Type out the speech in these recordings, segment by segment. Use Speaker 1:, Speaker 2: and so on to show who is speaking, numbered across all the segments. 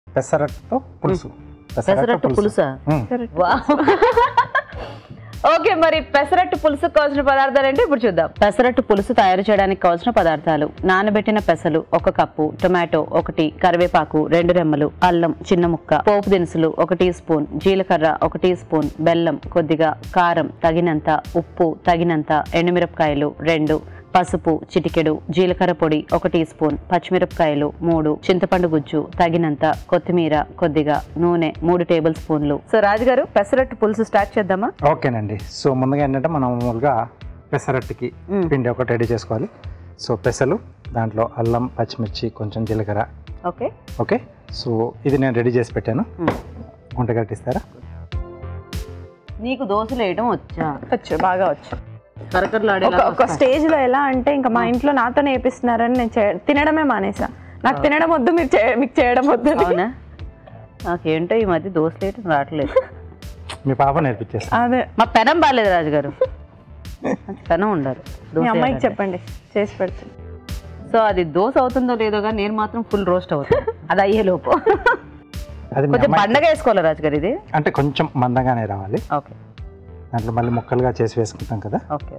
Speaker 1: పెసరట్టుతో పులుసు
Speaker 2: పెసరట్టు పులుసా
Speaker 1: మ్మ్.
Speaker 2: వా ఓకే మరి పెసరట్టు పులుసు కావాల్సిన పదార్థాలు ఏంటి ఇప్పుడు చూద్దాం పెసరట్టు పులుసు తయారు చేయడానికి కావాల్సిన పదార్థాలు నానబెట్టిన పెసలు ఒక కప్పు టొమాటో ఒకటి కరివేపాకు రెండు రెమ్మలు అల్లం చిన్న ముక్క పోపు దినుసులు ఒక టీ స్పూన్ జీలకర్ర ఒక టీ స్పూన్ బెల్లం కొద్దిగా కారం తగినంత ఉప్పు తగినంత ఎండుమిరపకాయలు రెండు పసుపు చిటికెడు జీలకర్ర పొడి ఒక టీ స్పూన్ పచ్చిమిరపకాయలు మూడు చింతపండు గుజ్జు తగినంత కొత్తిమీర కొద్దిగా నూనె మూడు టేబుల్ స్పూన్లు సో రాజుగారు పెసరట్టు పులుసు స్టార్ట్ చేద్దామా
Speaker 1: ఓకేనండి సో ముందుగా ఏంటంటే మనం మామూలుగా పెసరట్టుకి
Speaker 2: మ్మ్.
Speaker 1: పిండి ఒకటి రెడీ చేసుకోవాలి సో పెసలు దాంట్లో అల్లం పచ్చిమిర్చి కొంచెం జీలకర్ర
Speaker 2: ఓకే
Speaker 1: ఓకే సో ఇది నేను రెడీ చేసి పెట్టాను గుంట కట్టిస్తారా
Speaker 2: నీకు దోశలు వేయడం వచ్చా
Speaker 3: వచ్చు బాగా వచ్చు
Speaker 2: కరకరలాడే
Speaker 3: ఒక ఒక స్టేజ్ లో ఎలా అంటే ఇంకా మా ఇంట్లో నాతో నేర్పిస్తున్నారని నేను చే- తినడమే మానేసా నాకు తినడం వద్దు మీరు చే- మీకు చేయడం వద్దు అని.
Speaker 2: అవునా నాకేంటో ఈ మధ్య దోశలు వేయటం రావట్లేదు
Speaker 1: మీ పాప నేర్పించేస్తాను
Speaker 3: అదే
Speaker 2: మా పెనం బాగాలేదు రాజుగారు మంచి పెనం ఉండాలి
Speaker 3: మీ
Speaker 2: దోశ
Speaker 3: అమ్మాయికి
Speaker 2: వేయాలంటే.
Speaker 3: చెప్పండి చేసి పెడుతుంది
Speaker 2: సో అది దోశ అవుతుందో లేదో కానీ నేను మాత్రం ఫుల్ రోస్ట్ అవుతాను అది అయ్యే లోపు
Speaker 1: అది మీ
Speaker 2: కొంచెం
Speaker 1: అమ్మాయి-
Speaker 2: పండగ వేసుకోవాలి రాజుగారు ఇది
Speaker 1: అంటే కొంచెం మందంగానే రావాలి
Speaker 2: ఓకే
Speaker 1: దాంట్లో మళ్ళీ ముక్కలుగా చేసి వేసుకుంటాం కదా
Speaker 2: ఓకే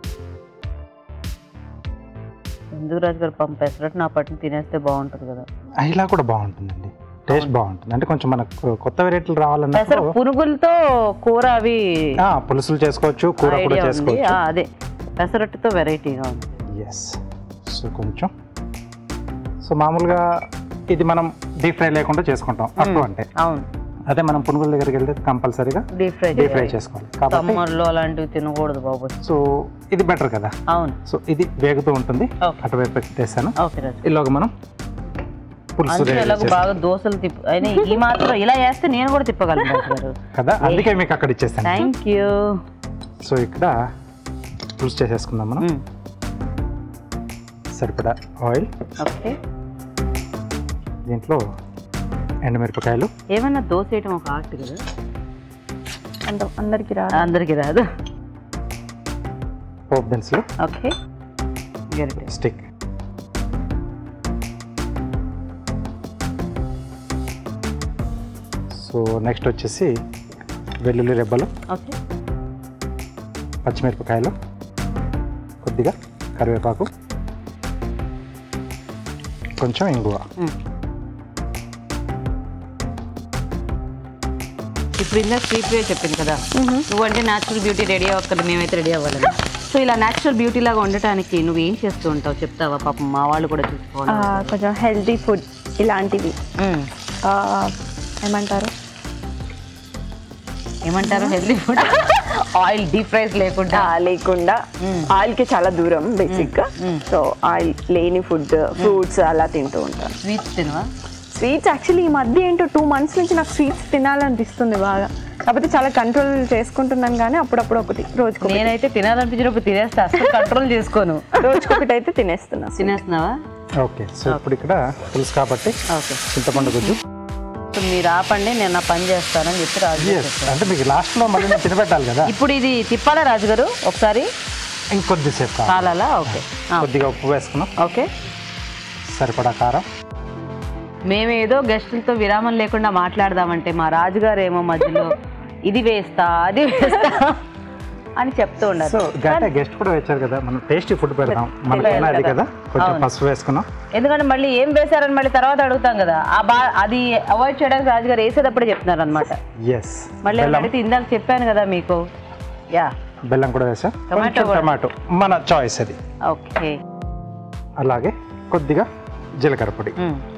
Speaker 2: ఎందుకు రాజుగారు పంప పెసరట్టు నా పట్టును తినేస్తే బాగుంటుంది కదా
Speaker 1: ఇలా కూడా బాగుంటుందండి టేస్ట్ బాగుంటుంది అంటే కొంచెం మనకు కొత్త వెరైటీలు
Speaker 2: పెసర
Speaker 1: రావాలన్నప్పుడు
Speaker 2: పునుగులతో కూర అవి
Speaker 1: ఆ, పులుసులు చేసుకోవచ్చు కూర కూడా
Speaker 2: ఐడియా ఉంది
Speaker 1: చేసుకోవచ్చు
Speaker 2: ఆ, అదే పెసరట్టుతో వెరైటీగా ఉంది
Speaker 1: ఎస్ సో కొంచెం సో మామూలుగా ఇది మనం డీప్ ఫ్రై లేకుండా చేసుకుంటాం అప్పుడు అంటే
Speaker 2: అవును
Speaker 1: అదే మనం పునుగుల దగ్గరికి వెళ్తే కంపల్సరీగా
Speaker 2: డీప్ ఫ్రై
Speaker 1: డీప్ ఫ్రై చేసుకోవాలి కాబట్టి
Speaker 2: సమ్మర్లో అలాంటివి తినకూడదు బాబు
Speaker 1: సో ఇది బెటర్ కదా
Speaker 2: అవును
Speaker 1: సో ఇది వేగుతూ ఉంటుంది
Speaker 2: ఓకే
Speaker 1: అటువైపు పెట్టేసాను
Speaker 2: ఓకే రాజు
Speaker 1: ఇలాగ మనం పులుసు
Speaker 2: అందుకే
Speaker 1: ready
Speaker 2: ఎలాగో
Speaker 1: చేసాం.
Speaker 2: బాగా దోశలు తిప్పు అయినా ఈ మాత్రం ఇలా వేస్తే నేను కూడా తిప్పగలను రాజు గారు
Speaker 1: కదా అందుకే మీకు అక్కడ ఇచ్చేస్తాను
Speaker 2: థ్యాంక్ యూ
Speaker 1: సో ఇక్కడ పులుసు చేసేసుకుందాం మనం సరిపడా ఆయిల్
Speaker 2: ఓకే
Speaker 1: దీంట్లో ఎండుమిరపకాయలు
Speaker 2: ఏమన్నా దోశ వేయటం ఒక ఆర్ట్ కదా
Speaker 3: అంటే అందరికి రా
Speaker 2: అందరికీ రాదు
Speaker 1: పోపు దినుసులు
Speaker 2: ఓకే గరిటె
Speaker 1: స్టిక్ సో నెక్స్ట్ వచ్చేసి వెల్లుల్లి రెబ్బలు
Speaker 2: ఓకే
Speaker 1: పచ్చిమిరపకాయలు కొద్దిగా కరివేపాకు కొంచెం ఇంగువ
Speaker 2: ఇప్పుడు ఇందాక స్వీట్ వే చెప్పింది కదా నువ్వు అంటే న్యాచురల్ బ్యూటీ రెడీ అవ్వక్కర్లేదు మేమైతే రెడీ అవ్వాలని సో ఇలా న్యాచురల్ బ్యూటీ లాగా ఉండటానికి నువ్వు ఏం చేస్తూ ఉంటావు చెప్తావా పాపం మా వాళ్ళు కూడా
Speaker 3: ఆ,
Speaker 2: చూసుకోవాలి
Speaker 3: కొంచెం హెల్తీ ఫుడ్ ఇలాంటివి
Speaker 2: మ్మ్.
Speaker 3: ఆ, ఏమంటారు
Speaker 2: ఏమంటారు healthy food oil deep fries లేకుండా
Speaker 3: ఆ, లేకుండా ఆయిల్ కి చాలా దూరం బేసిక్ గా సో ఆయిల్ లేని ఫుడ్ ఫ్రూట్స్ అలా తింటూ ఉంటాను
Speaker 2: స్వీట్స్ తినవా
Speaker 3: స్వీట్స్ యాక్చువల్లీ ఈ మధ్య ఏంటో టూ మంత్స్ నుంచి నాకు స్వీట్స్ తినాలనిపిస్తుంది బాగా కాకపోతే చాలా కంట్రోల్ చేసుకుంటున్నాను కానీ అప్పుడప్పుడు ఒకటి రోజుకు
Speaker 2: నేనైతే తినాలనిపించినప్పుడు తినేస్తా అసలు కంట్రోల్ చేసుకోను
Speaker 3: రోజుకొకటి అయితే తినేస్తున్నా
Speaker 2: తినేస్తున్నావా
Speaker 1: ఓకే సో ఇప్పుడు ఇక్కడ పులుసు కాబట్టి
Speaker 2: ఓకే
Speaker 1: చింతపండు గుజ్జు
Speaker 2: సో మీరు ఆపండి నేను నా పని చేస్తానని చెప్పి రాజు గారు
Speaker 1: Yes,
Speaker 2: చెప్పారు.
Speaker 1: అంటే మీకు లాస్ట్లో మళ్ళీ నేను తినబెట్టాలి కదా
Speaker 2: ఇప్పుడు ఇది తిప్పాలా రాజు గారు ఒకసారి
Speaker 1: ఇంకొద్దిసేపు కావాలి.
Speaker 2: కాలాలా ఓకే ఆ,
Speaker 1: కొద్దిగా ఉప్పు వేసుకున్నాం
Speaker 2: ఓకే
Speaker 1: సరిపడా కారం
Speaker 2: మేము ఏదో గెస్టులతో విరామం లేకుండా మాట్లాడదామంటే మా రాజుగారు ఏమో మధ్యలో ఇది వేస్తా అది వేస్తా అని చెప్తూ ఉన్నారు
Speaker 1: సో గట్టే గెస్ట్ కూడా వచ్చారు కదా మనం టేస్టీ ఫుడ్ పెడదాం మనకైనా అది కదా కొంచెం
Speaker 2: అవును.
Speaker 1: పసుపు వేసుకున్నాం
Speaker 2: ఎందుకంటే మళ్ళీ ఏం వేశారని మళ్ళీ తర్వాత అడుగుతాం కదా ఆ బా అది అవాయిడ్ చేయడానికి రాజుగారు వేసేటప్పుడే చెప్తున్నారు అనమాట
Speaker 1: ఎస్
Speaker 2: మళ్ళీ ఏమైనా అడిగితే ఇందాక చెప్పాను కదా మీకు యా
Speaker 1: బెల్లం కూడా వేసాం
Speaker 2: టమాటో
Speaker 1: కొంచెం
Speaker 2: కూడా.
Speaker 1: టమాటో మన చాయిస్ అది
Speaker 2: ఓకే
Speaker 1: అలాగే కొద్దిగా జీలకర్ర పొడి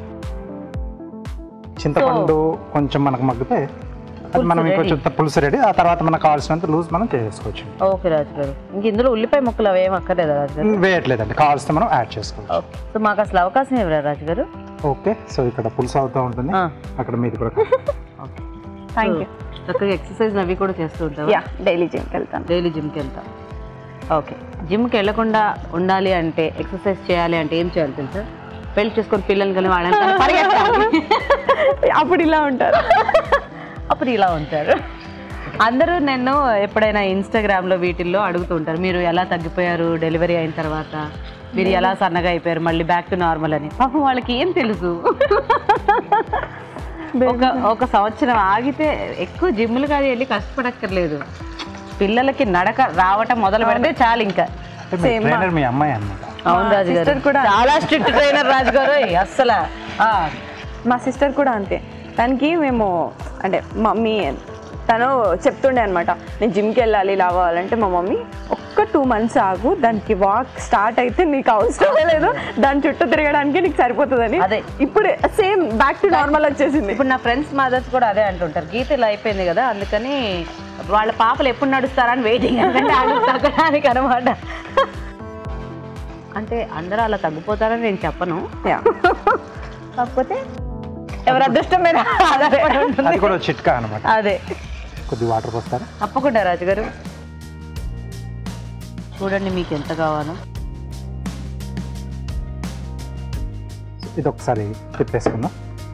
Speaker 1: చింతపండు కొంచెం మనకు మగ్గితే అది
Speaker 2: పులుసు
Speaker 1: మనం
Speaker 2: ready.
Speaker 1: ఇంకొంచెం పులుసు రెడీ ఆ తర్వాత మనకు కావాల్సినంత లూజ్ మనం చేసుకోవచ్చు
Speaker 2: ఓకే రాజుగారు ఇంక ఇందులో ఉల్లిపాయ ముక్కలు అవి ఏం అక్కర్లేదా రాజుగారు
Speaker 1: వేయట్లేదండి కావాల్సిన మనం యాడ్ చేసుకోవచ్చు
Speaker 2: ఓకే సో మాకు అసలు అవకాశం ఇవ్వరా రాజుగారు
Speaker 1: ఓకే సో ఇక్కడ పులుసు అవుతూ ఉంటుంది
Speaker 2: ఆ.
Speaker 1: అక్కడ మీది కూడా
Speaker 2: ఓకే
Speaker 3: థ్యాంక్ యూ
Speaker 2: చక్కగా ఎక్సర్సైజ్ అవి కూడా చేస్తూ ఉంటావా
Speaker 3: యా డైలీ జిమ్కి వెళ్తాను
Speaker 2: డైలీ జిమ్కి వెళ్తాం ఓకే జిమ్కి వెళ్ళకుండా ఉండాలి అంటే ఎక్సర్సైజ్ చేయాలి అంటే ఏం చేయాలి తెలుసా పెళ్లి చేసుకొని పిల్లలు కానీ వాళ్ళని కానీ పరిగెత్తాలి
Speaker 3: అప్పుడు ఇలా ఉంటారు
Speaker 2: అప్పుడు ఇలా ఉంటారు అందరూ నన్ను ఎప్పుడైనా ఇన్స్టాగ్రామ్లో వీటిల్లో అడుగుతూ ఉంటారు మీరు ఎలా తగ్గిపోయారు డెలివరీ అయిన తర్వాత మీరు ఎలా సన్నగా అయిపోయారు మళ్ళీ బ్యాక్ టు నార్మల్ అని పాపం వాళ్ళకి ఏం తెలుసు ఒక ఒక సంవత్సరం ఆగితే ఎక్కువ జిమ్లు కాదు వెళ్ళి కష్టపడక్కర్లేదు పిల్లలకి నడక రావటం మొదలు పెడితే చాలు ఇంకా
Speaker 1: అంటే మీ ట్రైనర్ మీ అమ్మాయి అనమాట
Speaker 2: అవును రాజు గారు
Speaker 3: sister కూడా
Speaker 2: చాలా స్ట్రిక్ట్ ట్రైనర్ రాజు గారు అస్సలు ఆ,
Speaker 3: మా సిస్టర్ కూడా అంతే తనకి మేము అంటే మమ్మీ తను చెప్తుండే అనమాట నేను జిమ్కి వెళ్ళాలి ఇలా అవ్వాలంటే మా మమ్మీ ఒక్క టూ మంత్స్ ఆగు దానికి వాక్ స్టార్ట్ అయితే నీకు అవసరమే లేదు దాని చుట్టూ తిరగడానికి నీకు సరిపోతుందని
Speaker 2: అదే.
Speaker 3: ఇప్పుడు సేమ్ బ్యాక్ టు నార్మల్ వచ్చేసింది
Speaker 2: ఇప్పుడు నా ఫ్రెండ్స్ మదర్స్ కూడా అదే అంటుంటారు గీత ఇలా అయిపోయింది కదా అందుకని వాళ్ళ పాపలు ఎప్పుడు నడుస్తారని వెయిటింగ్ ఎందుకంటే వాళ్ళు తగ్గడానికి అనమాట అంటే అందరూ అలా తగ్గిపోతారని నేను చెప్పను
Speaker 3: యా
Speaker 2: కాకపోతే ఎవరి అదృష్టం మీద ఆధారపడి ఉంటుంది.
Speaker 1: అది కూడా చిట్కా అనమాట
Speaker 2: అదే
Speaker 1: కొద్ది వాటర్ పోస్తారా
Speaker 2: తప్పకుండా రాజు గారు చూడండి మీకు ఎంత కావాలో
Speaker 1: ఇది ఒకసారి తిప్పేసుకుందాం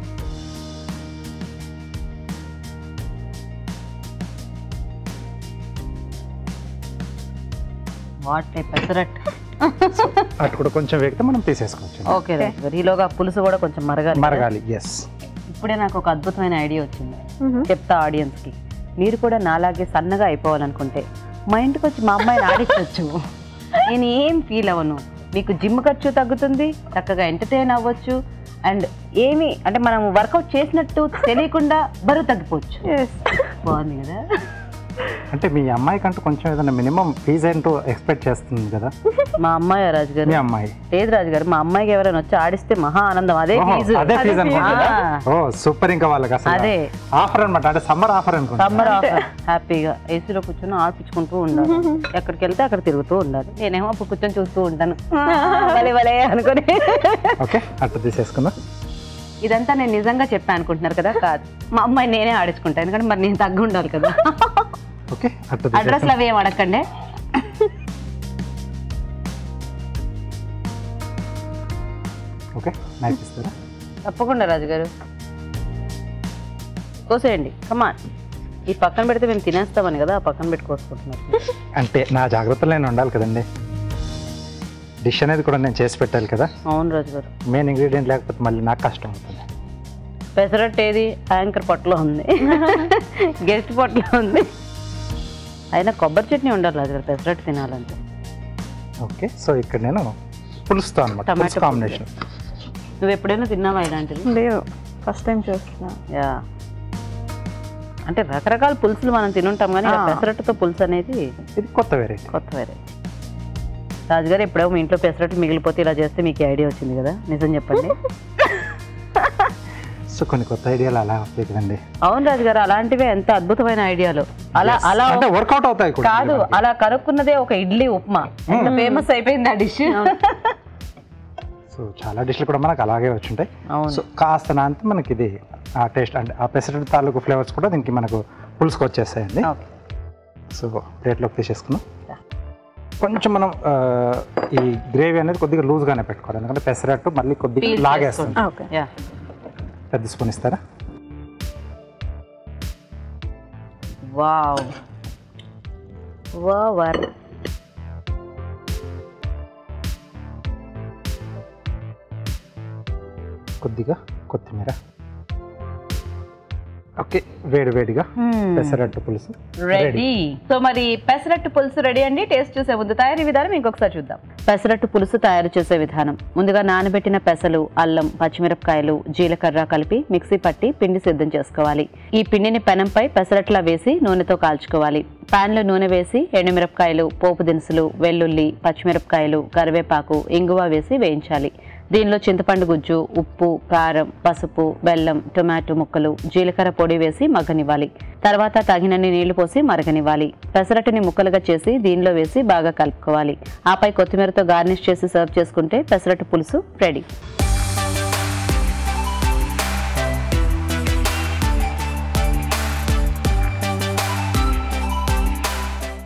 Speaker 2: వాటిని పెసరట్
Speaker 1: అటు కూడా కొంచెం వేగితే మనం తీసేసుకోవచ్చు
Speaker 2: ఓకే రాజు గారు ఈలోగా పులుసు కూడా కొంచెం మరగాలి కదా?
Speaker 1: మరగాలి ఎస్
Speaker 2: ఇప్పుడే నాకు ఒక అద్భుతమైన ఐడియా వచ్చింది చెప్తా ఆడియన్స్కి మీరు కూడా నాలాగే సన్నగా అయిపోవాలనుకుంటే మా ఇంటికి వచ్చి మా అమ్మాయిని ఆడించవచ్చు నేను ఏం ఫీల్ అవ్వను మీకు జిమ్ ఖర్చు తగ్గుతుంది చక్కగా ఎంటర్టైన్ అవ్వచ్చు అండ్ ఏమి అంటే మనం వర్కౌట్ చేసినట్టు తెలియకుండా బరువు తగ్గిపోవచ్చు బాగుంది కదా
Speaker 1: అంటే మీ అమ్మాయి కంటే కొంచెం ఏదైనా మినిమం ఫీజ్ ఏంటో ఎక్స్పెక్ట్ చేస్తుంది కదా
Speaker 2: మా అమ్మాయి రాజు గారు
Speaker 1: మీ అమ్మాయి
Speaker 2: లేదు రాజు గారు మా అమ్మాయికి ఎవరైనా వచ్చి ఆడిస్తే మహా ఆనందం అదే
Speaker 1: ఓహో,
Speaker 2: ఫీజు
Speaker 1: అదే ఫీజ్ అనుకుంటా
Speaker 2: ఆ.
Speaker 1: ఓ సూపర్ ఇంకా వాళ్ళకి అసలు
Speaker 2: అదే.
Speaker 1: ఆఫర్ అనమాట అంటే సమ్మర్ ఆఫర్ అనుకుంటా
Speaker 2: సమ్మర్ ఆఫర్ హ్యాపీగా ఏసీలో కూర్చొని ఆడిపించుకుంటూ ఉండాలి ఎక్కడికి వెళ్తే అక్కడ తిరుగుతూ ఉండాలి నేనేమో అప్పుడు కూర్చొని చూస్తూ ఉంటాను భలే భలే అనుకొని
Speaker 1: ఓకే అట్లా తీసేసుకుందాం
Speaker 2: ఇదంతా నేను నిజంగా చెప్పాను అనుకుంటున్నారు కదా కాదు మా అమ్మాయి నేనే ఆడించుకుంటాను ఎందుకంటే మరి నేను తగ్గి ఉండాలి కదా
Speaker 1: ఓకే అట్లా
Speaker 2: అడ్రస్లు
Speaker 1: తీసేసుకుందాం
Speaker 2: అవి ఏం అడగండి
Speaker 1: ఓకే నైఫ్ ఇస్తారా
Speaker 2: తప్పకుండా రాజు గారు కోసేయండి కమాన్ ఈ పక్కన పెడితే మేము తినేస్తామని కదా ఆ పక్కన పెట్టి కోసుకుంటున్నారు
Speaker 1: అంటే నా జాగ్రత్తలు నేను ఉండాలి కదండి డిష్ అనేది కూడా నేను చేసి పెట్టాలి కదా
Speaker 2: అవును రాజు గారు
Speaker 1: మెయిన్ ఇంగ్రీడియంట్ లేకపోతే మళ్ళీ నాకు కష్టం అవుతుంది
Speaker 2: పెసరట్ ఏది యాంకర్ పొట్టలో ఉంది గెస్ట్ పొట్టలో ఉంది అయినా కొబ్బరి చట్నీ ఉండాలి రాజు గారు పెసరట్ తినాలంటే
Speaker 1: ఓకే సో ఇక్కడ నేను పులుసుతో అనమాట
Speaker 2: టమాటో
Speaker 1: పులుసు కాంబినేషన్
Speaker 2: నువ్వు ఎప్పుడైనా తిన్నావా ఇలాంటివి
Speaker 3: లేదు ఫస్ట్ టైం చూస్తున్నా
Speaker 2: యా అంటే రకరకాల పులుసులు మనం తినుంటాం కానీ ఇలా
Speaker 3: ఆ.
Speaker 2: పెసరట్టుతో పులుసు అనేది
Speaker 1: ఇది కొత్త వెరైటీ
Speaker 2: కొత్త వేరే రాజుగారు ఎప్పుడో మీ ఇంట్లో పెసరట్టు మిగిలిపోతే ఇలా చేస్తే మీకు ఐడియా వచ్చింది కదా నిజం చెప్పండి
Speaker 1: సో కొన్ని కొత్త ఐడియాలు అలా వస్తాయి కదండి
Speaker 2: అవును రాజుగారు అలాంటివే ఎంత అద్భుతమైన ఐడియాలు అలా
Speaker 1: Yes.
Speaker 2: అలా
Speaker 1: అంటే వర్కౌట్ అవుతాయి కూడా
Speaker 2: కాదు అలా కనుక్కున్నదే ఒక ఇడ్లీ ఉప్మా ఎంత ఫేమస్ అయిపోయింది ఆ డిష్
Speaker 1: సో చాలా డిష్లు కూడా మనకు అలాగే వచ్చుంటాయి
Speaker 2: అవును
Speaker 1: సో కాస్త నాంత మనకి ఇది ఆ టేస్ట్ అంటే ఆ పెసరట్ తాలూకు ఫ్లేవర్స్ కూడా దీనికి మనకు పులుసుకు వచ్చేస్తాయండి
Speaker 2: ఓకే
Speaker 1: సో ప్లేట్లోకి తీసేసుకుందాం కొంచెం మనం ఆ, ఈ గ్రేవీ అనేది కొద్దిగా లూజ్గానే పెట్టుకోవాలి ఎందుకంటే పెసరట్టు మళ్ళీ కొద్దిగా
Speaker 2: Peel
Speaker 1: లాగేస్తుంది
Speaker 3: ఓకే
Speaker 2: యా
Speaker 1: పెద్ద స్పూన్ ఇస్తారా
Speaker 2: వావ్ వావర్
Speaker 1: కొద్దిగా కొత్తిమీర ఓకే వేడి వేడిగా పెసరట్టు పులుసు
Speaker 2: రెడీ సో మరి పెసరట్టు పులుసు రెడీ అండి టేస్ట్ చూసే ముందు తయారీ విధానం ఇంకొకసారి చూద్దాం పెసరట్టు పులుసు తయారు చేసే విధానం ముందుగా నానబెట్టిన పెసలు అల్లం పచ్చిమిరపకాయలు జీలకర్ర కలిపి మిక్సీ పట్టి పిండి సిద్ధం చేసుకోవాలి ఈ పిండిని పెనంపై పెసరట్లా వేసి నూనెతో కాల్చుకోవాలి పాన్ లో నూనె వేసి ఎండుమిరపకాయలు పోపు దినుసులు వెల్లుల్లి పచ్చిమిరపకాయలు కరివేపాకు ఇంగువ వేసి వేయించాలి దీనిలో చింతపండు గుజ్జు ఉప్పు కారం పసుపు బెల్లం టొమాటో ముక్కలు జీలకర్ర పొడి వేసి మగ్గనివ్వాలి తర్వాత తగినన్ని నీళ్లు పోసి మరగనివ్వాలి పెసరట్టుని ముక్కలుగా చేసి దీనిలో వేసి బాగా కలుపుకోవాలి ఆపై కొత్తిమీరతో గార్నిష్ చేసి సర్వ్ చేసుకుంటే పెసరట్టు పులుసు రెడీ